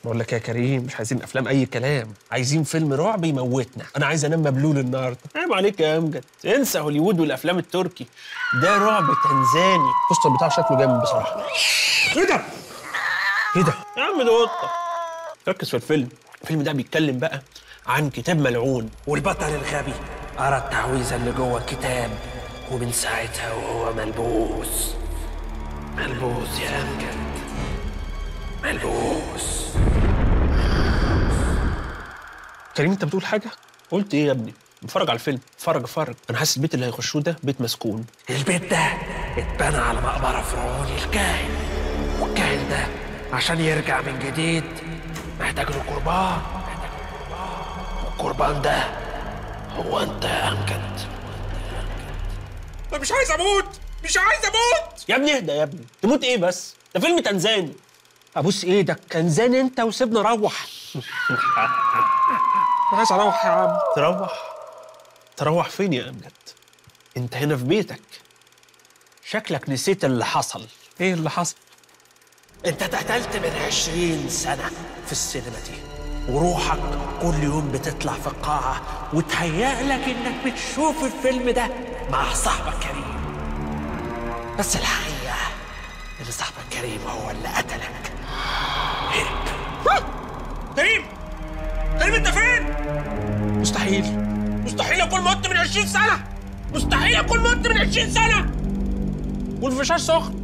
بقول لك يا كريم مش عايزين افلام اي كلام عايزين فيلم رعب يموتنا انا عايز انام مبلول النهارده عيب عليك يا امجد انسى هوليوود والافلام التركي ده رعب تنزاني البوستر بتاعه شكله جامد بصراحه ايه ده ايه ده يا عم ده قطه ركز في الفيلم الفيلم ده بيتكلم بقى عن كتاب ملعون والبطل الغبي قرا التعويذة اللي جوه الكتاب ومن ساعتها وهو ملبوس ملبوس يا أمجد ملبوس كريم انت بتقول حاجه قلت ايه يا ابني بتفرج على الفيلم اتفرج اتفرج انا حاسس البيت اللي هيخشوه ده بيت مسكون البيت ده اتبنى على مقبرة فرعوني الكاهن والكاهن ده عشان يرجع من جديد محتاج له قربان والقربان ده هو انت يا امجد مش عايز اموت مش عايز اموت يا ابني اهدى يا ابني تموت ايه بس ده فيلم تنزاني ابوس ايدك تنزاني انت وسيبنا روح عايز اروح يا عم تروح تروح فين يا امجد انت هنا في بيتك شكلك نسيت اللي حصل ايه اللي حصل انت اتقتلت من عشرين سنة في السينما دي وروحك كل يوم بتطلع في القاعة وتهيأ لك انك بتشوف الفيلم ده مع صاحبك كريم بس الحقيقة ان صاحبك كريم هو اللي قتلك هرب كريم كريم انت فين مستحيل مستحيل اكون مت من 20 سنه مستحيل اكون مت من 20 سنه والفشار سخن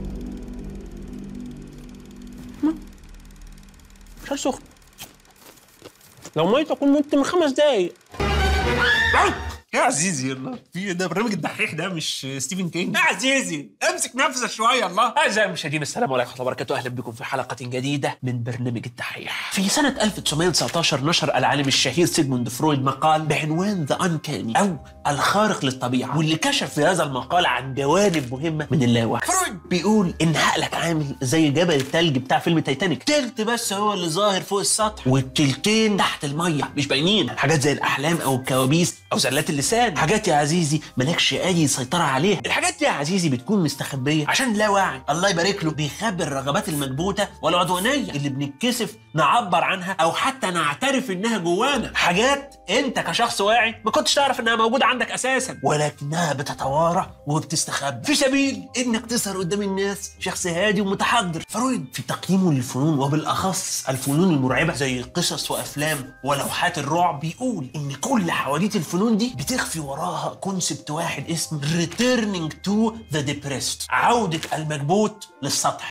فشار سخن لو ميت اكون مت من خمس دقايق يا عزيزي الله في ده برنامج الدحيح ده مش ستيفن كينج يا عزيزي امسك نفسك شويه الله أعزائي المشاهدين السلام عليكم ورحمة الله وبركاته أهلا بكم في حلقة جديدة من برنامج الدحيح في سنة 1919 نشر العالم الشهير سيغموند فرويد مقال بعنوان ذا أنكاني أو الخارق للطبيعة واللي كشف في هذا المقال عن جوانب مهمة من اللاوعي فرويد بيقول إن عقلك عامل زي جبل التلج بتاع فيلم تايتانيك تلت بس هو اللي ظاهر فوق السطح والتلتين تحت المية مش باينين حاجات زي الأحلام أو الكوابيس أو زلات اللسان حاجات يا عزيزي مالكش أي سيطرة عليها الحاجات دي يا عزيزي بتكون مستخبية عشان لا واعي الله يبارك له بيخبي الرغبات المكبوتة والعدوانية اللي بنتكسف نعبر عنها أو حتى نعترف إنها جوانا حاجات أنت كشخص واعي ما كنتش تعرف إنها موجودة عندك أساسا ولكنها بتتوارى وبتستخبى في سبيل إنك تظهر قدام الناس شخص هادي ومتحضر فرويد في تقييمه للفنون وبالأخص الفنون المرعبة زي قصص وأفلام ولوحات الرعب بيقول إن كل حواديت الفنون دي بتخفي وراها كونسبت واحد اسمه returning to the depressed عودة المكبوت للسطح